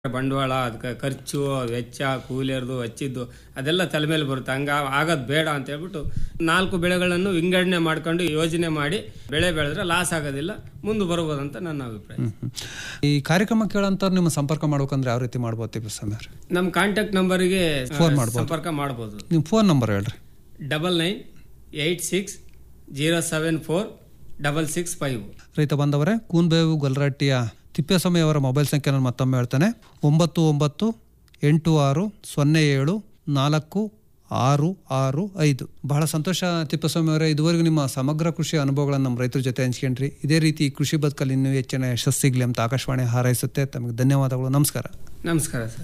ಬಂಡವಾಳ ಅದಕ್ಕೆ ಖರ್ಚು ವೆಚ್ಚ ಕೂಲಿಯರ್ದು ಹಚ್ಚಿದ್ದು ಅದೆಲ್ಲ ತಲೆ ಮೇಲೆ ಬರುತ್ತೆ ಹಂಗ ಆಗೋದು ಬೇಡ ಅಂತ ಹೇಳ್ಬಿಟ್ಟು ನಾಲ್ಕು ಬೆಳೆಗಳನ್ನು ವಿಂಗಡಣೆ ಮಾಡ್ಕೊಂಡು ಯೋಜನೆ ಮಾಡಿ ಬೆಳೆ ಬೆಳೆದ್ರೆ ಲಾಸ್ ಆಗೋದಿಲ್ಲ ಮುಂದೆ ಬರ್ಬೋದಂತ ನನ್ನ ಅಭಿಪ್ರಾಯ ಈ ಕಾರ್ಯಕ್ರಮ ಕೇಳೋಂಥವ್ರು ನಿಮ್ಮ ಸಂಪರ್ಕ ಮಾಡ್ಬೇಕಂದ್ರೆ ಯಾವ ರೀತಿ ಮಾಡ್ಬೋದು ತಿಪ್ಪಸ್ವಾಮಿ ಅವ್ರೆ ನಮ್ಮ ಕಾಂಟ್ಯಾಕ್ಟ್ ನಂಬರಿಗೆ Phone ಮಾಡ್ಬೋದು. ಸಂಪರ್ಕ ಮಾಡ್ಬೋದು ನಿಮ್ಮ ಫೋನ್ ನಂಬರ್ ಹೇಳ್ರಿ double nine eight six zero seven four double six five ರೈತ ಬಂದವರೇ ಕೂನ್ಬೇವು ಗೊಲ್ರಟ್ಟಿಯ ತಿಪ್ಪೇಸ್ವಾಮಿ ಅವರ ಮೊಬೈಲ್ ಸಂಖ್ಯೆ ನಾನು ಮತ್ತೊಮ್ಮೆ ಹೇಳ್ತಾನೆ ಒಂಬತ್ತು ಒಂಬತ್ತು ಎಂಟು ಆರು ಸೊನ್ನೆ ಏಳು ನಾಲ್ಕು ಆರು ಆರು ಐದು ಬಹಳ ಸಂತೋಷ ತಿಪ್ಪೇಸ್ವಾಮಿ ಅವರೇ ಇದುವರೆಗೂ ನಿಮ್ಮ ಸಮಗ್ರ ಕೃಷಿ ಅನುಭವಗಳನ್ನು ನಮ್ಮ ರೈತರ ಜೊತೆ ಹಂಚ್ಕೊಂಡ್ರಿ ಇದೇ ರೀತಿ ಈ ಕೃಷಿ ಬದುಕಲ್ಲಿ ಇನ್ನೂ ಹೆಚ್ಚಿನ ಯಶಸ್ಸು ಸಿಗಲಿ ಅಂತ ಆಕಾಶವಾಣಿ ಹಾರೈಸುತ್ತೆ ತಮಗೆ ಧನ್ಯವಾದಗಳು ನಮಸ್ಕಾರ ನಮಸ್ಕಾರ ಸರ್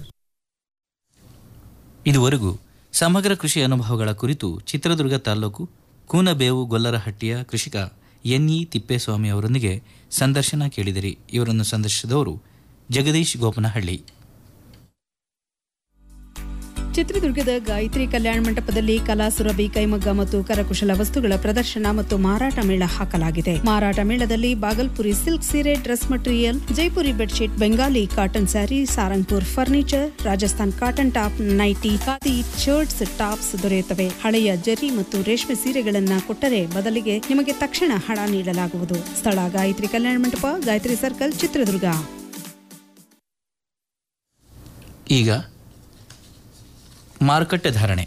ಇದುವರೆಗೂ ಸಮಗ್ರ ಕೃಷಿ ಅನುಭವಗಳ ಕುರಿತು ಚಿತ್ರದುರ್ಗ ತಾಲೂಕು ಕೂನಬೇವು ಗೊಲ್ಲರಹಟ್ಟಿಯ ಕೃಷಿಕ ಎನ್ ಇ ತಿಪ್ಪೇಸ್ವಾಮಿ ಅವರೊಂದಿಗೆ ಸಂದರ್ಶನ ಕೇಳಿದಿರಿ ಇವರನ್ನು ಸಂದರ್ಶಿಸಿದವರು ಜಗದೀಶ್ ಗೋಪನಹಳ್ಳಿ ಚಿತ್ರದುರ್ಗದ ಗಾಯತ್ರಿ ಕಲ್ಯಾಣ ಮಂಟಪದಲ್ಲಿ ಕಲಾಸುರಭಿ ಕೈಮಗ್ಗ ಮತ್ತು ಕರಕುಶಲ ವಸ್ತುಗಳ ಪ್ರದರ್ಶನ ಮತ್ತು ಮಾರಾಟ ಮೇಳ ಹಾಕಲಾಗಿದೆ ಮಾರಾಟ ಮೇಳದಲ್ಲಿ ಬಾಗಲ್ಪುರಿ ಸಿಲ್ಕ್ ಸೀರೆ dress material Jaipuri bedsheet Bengali cotton sari Sarangpur furniture Rajasthan cotton top nighty khadi shirts tops ದೊರೆಯುತ್ತವೆ ಹಳೆಯ ಜರಿ ಮತ್ತು ರೇಷ್ಮೆ ಸೀರೆಗಳನ್ನ ಕೊಟ್ಟರೆ ಬದಲಿಗೆ ನಿಮಗೆ ತಕ್ಷಣ ಹಣ ನೀಡಲಾಗುವುದು ಸ್ಥಳ ಗಾಯತ್ರಿ ಕಲ್ಯಾಣ ಮಂಟಪ ಗಾಯತ್ರಿ ಸರ್ಕಲ್ ಚಿತ್ರದುರ್ಗ ಈಗ ಮಾರುಕಟ್ಟೆ ಧಾರಣೆ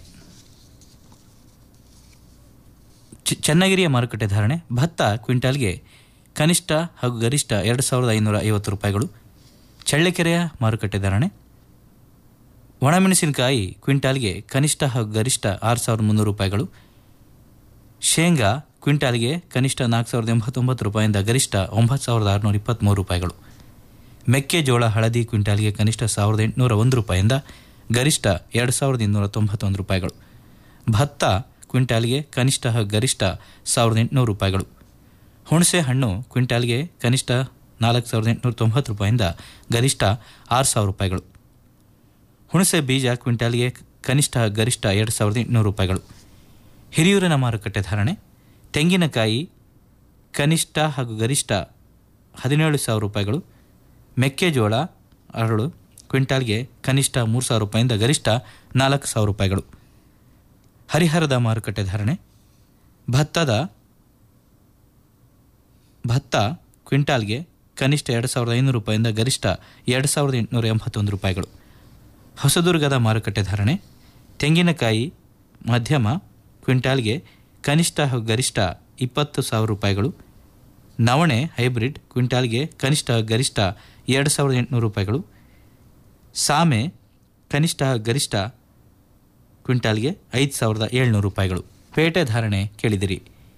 ಚ- ಚನ್ನಗಿರಿಯ ಮಾರುಕಟ್ಟೆ ಧಾರಣೆ ಭತ್ತ ಕ್ವಿಂಟಾಲ್ಗೆ ಕನಿಷ್ಠ ಹಾಗೂ ಗರಿಷ್ಠ ಎರಡು ಸಾವಿರದ ಐನೂರ ಐವತ್ತು ರೂಪಾಯಿಗಳು ಚಳ್ಳಕೆರೆಯ ಮಾರುಕಟ್ಟೆ ಧಾರಣೆ ಒಣಮೆಣಸಿನಕಾಯಿ ಕ್ವಿಂಟಾಲ್ಗೆ ಕನಿಷ್ಠ ಹಾಗೂ ಗರಿಷ್ಠ ಆರು ಸಾವಿರದ ಮುನ್ನೂರು ರೂಪಾಯಿಗಳು ಶೇಂಗಾ ಕ್ವಿಂಟಾಲ್ಗೆ ಕನಿಷ್ಠ ನಾಲ್ಕು ಸಾವಿರದ ಎಂಬತ್ತೊಂಬತ್ತು ರೂಪಾಯಿಂದ ಗರಿಷ್ಠ ಒಂಬತ್ತು ಸಾವಿರದ ಆರುನೂರ ಇಪ್ಪತ್ತ್ಮೂರು ರೂಪಾಯಿಗಳು ಮೆಕ್ಕೆಜೋಳ ಹಳದಿ ಕ್ವಿಂಟಾಲ್ಗೆ ಕನಿಷ್ಠ ಸಾವಿರದ ಎಂಟುನೂರ ಒಂದು ರೂಪಾಯಿಂದ ಗರಿಷ್ಠ ಎರಡು ಸಾವಿರದ ಇನ್ನೂರ ತೊಂಬತ್ತೊಂದು ರೂಪಾಯಿಗಳು ಭತ್ತ ಕ್ವಿಂಟಾಲ್ಗೆ ಕನಿಷ್ಠ ಹಾಗೂ ಗರಿಷ್ಠ ಸಾವಿರದ ಎಂಟುನೂರು ರೂಪಾಯಿಗಳು ಹುಣಸೆ ಹಣ್ಣು ಕ್ವಿಂಟಾಲ್ಗೆ ಕನಿಷ್ಠ ನಾಲ್ಕು ಸಾವಿರದ ಎಂಟುನೂರ ತೊಂಬತ್ತು ರೂಪಾಯಿಂದ ಗರಿಷ್ಠ ಆರು ಸಾವಿರ ರೂಪಾಯಿಗಳು ಹುಣಸೆ ಬೀಜ ಕ್ವಿಂಟಾಲ್ಗೆ ಕನಿಷ್ಠ ಹಾಗೂ ಗರಿಷ್ಠ ಎರಡು ಸಾವಿರದ ಎಂಟುನೂರು ರೂಪಾಯಿಗಳು ಹಿರಿಯೂರಿನ ಮಾರುಕಟ್ಟೆ ಧಾರಣೆ ತೆಂಗಿನಕಾಯಿ ಕನಿಷ್ಠ ಹಾಗೂ ಗರಿಷ್ಠ ಹದಿನೇಳು ಸಾವಿರ ರೂಪಾಯಿಗಳು ಮೆಕ್ಕೆಜೋಳ ಅರಳು ಕ್ವಿಂಟಾಲ್ಗೆ ಕನಿಷ್ಠ ಮೂರು ಸಾವಿರ ರೂಪಾಯಿಂದ ಗರಿಷ್ಠ ನಾಲ್ಕು ಸಾವಿರ ರೂಪಾಯಿಗಳು ಹರಿಹರದ ಮಾರುಕಟ್ಟೆ ಧಾರಣೆ ಭತ್ತದ ಭತ್ತ ಕ್ವಿಂಟಾಲ್ಗೆ ಕನಿಷ್ಠ ಎರಡು ಸಾವಿರದ ಐನೂರು ರೂಪಾಯಿಂದ ಗರಿಷ್ಠ ಎರಡು ಸಾವಿರದ ಎಂಟುನೂರ ಎಂಬತ್ತೊಂದು ರೂಪಾಯಿಗಳು ಹೊಸದುರ್ಗದ ಮಾರುಕಟ್ಟೆ ಧಾರಣೆ ತೆಂಗಿನಕಾಯಿ ಮಧ್ಯಮ ಕ್ವಿಂಟಾಲ್ಗೆ ಕನಿಷ್ಠ ಹಾಗೂ ಗರಿಷ್ಠ ಇಪ್ಪತ್ತು ಸಾವಿರ ರೂಪಾಯಿಗಳು ನವಣೆ ಹೈಬ್ರಿಡ್ ಕ್ವಿಂಟಾಲ್ಗೆ ಕನಿಷ್ಠ ಹಾಗೂ ಗರಿಷ್ಠ ಎರಡು ಸಾವಿರದ ಎಂಟುನೂರು ರೂಪಾಯಿಗಳು ಸಾಮೆ ಕನಿಷ್ಠ ಹಾಗೂ ಗರಿಷ್ಠ ಕ್ವಿಂಟಾಲ್ಗೆ ಐದು ಸಾವಿರದ ಏಳ್ನೂರು ರೂಪಾಯಿಗಳು ಪೇಟೆ ಧಾರಣೆ ಕೇಳಿದಿರಿ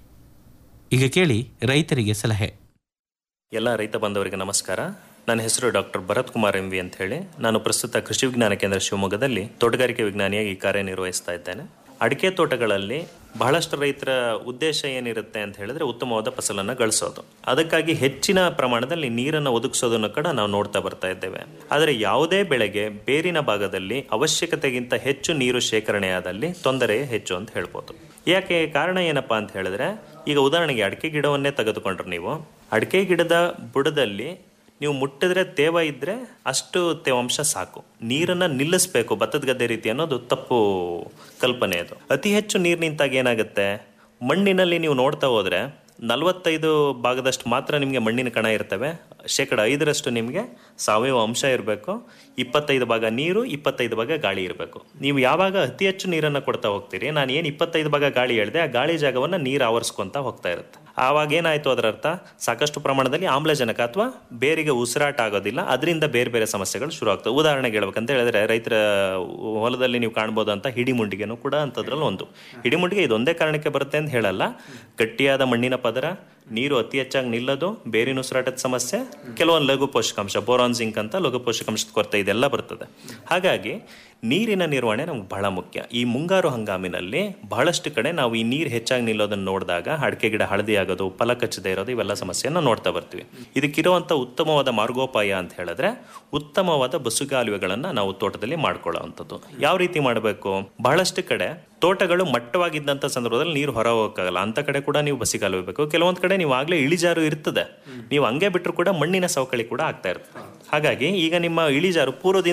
ಈಗ ಕೇಳಿ ರೈತರಿಗೆ ಸಲಹೆ ಎಲ್ಲ ರೈತ ಬಾಂಧವರಿಗೆ ನಮಸ್ಕಾರ ನನ್ನ ಹೆಸರು doctor Bharat Kumar M V ಅಂತ ಹೇಳಿ ನಾನು ಪ್ರಸ್ತುತ ಕೃಷಿ ವಿಜ್ಞಾನ ಕೇಂದ್ರ ಶಿವಮೊಗ್ಗದಲ್ಲಿ ತೋಟಗಾರಿಕೆ ವಿಜ್ಞಾನಿಯಾಗಿ ಕಾರ್ಯನಿರ್ವಹಿಸ್ತಾ ಇದ್ದೇನೆ ಅಡಿಕೆ ತೋಟಗಳಲ್ಲಿ ಬಹಳಷ್ಟು ರೈತರ ಉದ್ದೇಶ ಏನಿರುತ್ತೆ ಅಂತ ಹೇಳಿದ್ರೆ ಉತ್ತಮವಾದ ಫಸಲನ್ನು ಗಳಿಸೋದು ಅದಕ್ಕಾಗಿ ಹೆಚ್ಚಿನ ಪ್ರಮಾಣದಲ್ಲಿ ನೀರನ್ನು ಒದಗಿಸೋದನ್ನು ಕೂಡ ನಾವು ನೋಡ್ತಾ ಬರ್ತಾ ಇದ್ದೇವೆ ಆದರೆ ಯಾವುದೇ ಬೆಳೆಗೆ ಬೇರಿನ ಭಾಗದಲ್ಲಿ ಅವಶ್ಯಕತೆಗಿಂತ ಹೆಚ್ಚು ನೀರು ಶೇಖರಣೆಯಾದಲ್ಲಿ ತೊಂದರೆ ಹೆಚ್ಚು ಅಂತ ಹೇಳ್ಬೋದು ಯಾಕೆ ಕಾರಣ ಏನಪ್ಪಾ ಅಂತ ಹೇಳಿದ್ರೆ ಈಗ ಉದಾಹರಣೆಗೆ ಅಡಿಕೆ ಗಿಡವನ್ನೇ ತೆಗೆದುಕೊಂಡ್ರೆ ನೀವು ಅಡಿಕೆ ಗಿಡದ ಬುಡದಲ್ಲಿ ನೀವು ಮುಟ್ಟಿದ್ರೆ ತೇವ ಇದ್ರೆ ಅಷ್ಟು ತೇವಾಂಶ ಸಾಕು ನೀರನ್ನ ನಿಲ್ಲಿಸ್ಬೇಕು ಭತ್ತದ ಗದ್ದೆ ರೀತಿ ಅನ್ನೋದು ತಪ್ಪು ಕಲ್ಪನೆ ಅದು ಅತಿ ಹೆಚ್ಚು ನೀರು ನಿಂತಾಗ ಏನಾಗುತ್ತೆ ಮಣ್ಣಿನಲ್ಲಿ ನೀವು ನೋಡ್ತಾ ಹೋದ್ರೆ ನಲವತ್ತೈದು ಭಾಗದಷ್ಟು ಮಾತ್ರ ನಿಮಗೆ ಮಣ್ಣಿನ ಕಣ ಇರ್ತವೆ ಶೇಕಡ ಐದರಷ್ಟು ನಿಮಗೆ ಸಾವಯವ ಅಂಶ ಇರಬೇಕು ಇಪ್ಪತ್ತೈದು ಭಾಗ ನೀರು ಇಪ್ಪತ್ತೈದು ಭಾಗ ಗಾಳಿ ಇರಬೇಕು ನೀವು ಯಾವಾಗ ಅತಿ ಹೆಚ್ಚು ನೀರನ್ನು ಕೊಡ್ತಾ ಹೋಗ್ತೀರಿ ನಾನು ಏನು ಇಪ್ಪತ್ತೈದು ಭಾಗ ಗಾಳಿ ಹೇಳಿದೆ ಆ ಗಾಳಿ ಜಾಗವನ್ನು ನೀರು ಆವರಿಸ್ಕೊಂತ ಹೋಗ್ತಾ ಇರುತ್ತೆ ಆವಾಗ ಏನಾಯ್ತು ಅದರ ಅರ್ಥ ಸಾಕಷ್ಟು ಪ್ರಮಾಣದಲ್ಲಿ ಆಮ್ಲಜನಕ ಅಥವಾ ಬೇರಿಗೆ ಉಸಿರಾಟ ಆಗೋದಿಲ್ಲ ಅದರಿಂದ ಬೇರೆ ಬೇರೆ ಸಮಸ್ಯೆಗಳು ಶುರು ಆಗ್ತವೆ ಉದಾಹರಣೆಗೆ ಹೇಳ್ಬೇಕಂತ ಹೇಳಿದ್ರೆ ರೈತರ ಹೊಲದಲ್ಲಿ ನೀವು ಕಾಣ್ಬೋದಂತ ಹಿಡಿಮುಂಡಿಗೆನೂ ಕೂಡ ಅಂಥದ್ರಲ್ಲಿ ಒಂದು ಹಿಡಿಮುಂಡಿಗೆ ಇದೊಂದೇ ಕಾರಣಕ್ಕೆ ಬರುತ್ತೆ ಅಂತ ಹೇಳಲ್ಲ ಗಟ್ಟಿಯಾದ ಮಣ್ಣಿನ ಪದರ ನೀರು ಅತಿ ಹೆಚ್ಚಾಗಿ ನಿಲ್ಲೋದು ಬೇರಿನ ಉಸಿರಾಟದ ಸಮಸ್ಯೆ ಕೆಲವೊಂದು ಲಘು ಪೋಷಕಾಂಶ ಬೋರಾನ್ ಜಿಂಕ್ ಅಂತ ಲಘು ಪೋಷಕಾಂಶದ ಕೊರತೆ ಇದೆಲ್ಲ ಬರ್ತದೆ ಹಾಗಾಗಿ ನೀರಿನ ನಿರ್ವಹಣೆ ನಮ್ಗೆ ಬಹಳ ಮುಖ್ಯ ಈ ಮುಂಗಾರು ಹಂಗಾಮಿನಲ್ಲಿ ಬಹಳಷ್ಟು ಕಡೆ ನಾವು ಈ ನೀರು ಹೆಚ್ಚಾಗಿ ನಿಲ್ಲೋದನ್ನು ನೋಡಿದಾಗ ಅಡಿಕೆ ಗಿಡ ಹಳದಿ ಆಗೋದು ಫಲ ಕಚ್ಚದೆ ಇರೋದು ಇವೆಲ್ಲ ಸಮಸ್ಯೆಯನ್ನು ನೋಡ್ತಾ ಬರ್ತೀವಿ ಇದಕ್ಕಿರುವಂಥ ಉತ್ತಮವಾದ ಮಾರ್ಗೋಪಾಯ ಅಂತ ಹೇಳಿದ್ರೆ ಉತ್ತಮವಾದ ಬಸುಗಾಲುವೆಗಳನ್ನು ನಾವು ತೋಟದಲ್ಲಿ ಮಾಡ್ಕೊಳ್ಳೋವಂಥದ್ದು ಯಾವ ರೀತಿ ಮಾಡಬೇಕು ಬಹಳಷ್ಟು ಕಡೆ ತೋಟಗಳು ಮಟ್ಟವಾಗಿದ್ದಂಥ ಸಂದರ್ಭದಲ್ಲಿ ನೀರು ಹೊರ ಹೋಗಕ್ಕಾಗಲ್ಲ ಅಂತ ಕಡೆ ಕೂಡ ನೀವು ಬಸಿಗಾಲುವೆ ಬೇಕು ಕೆಲವೊಂದು ಕಡೆ ನೀವು ಆಗ್ಲೇ ಇಳಿಜಾರು ಇರ್ತದೆ ನೀವು ಹಂಗೆ ಬಿಟ್ಟರು ಕೂಡ ಮಣ್ಣಿನ ಸವಕಳಿ ಕೂಡ ಆಗ್ತಾ ಇರ್ತದೆ ಹಾಗಾಗಿ ಈಗ ನಿಮ್ಮ ಇಳಿಜಾರು ಪೂರ್ವದಿಂದ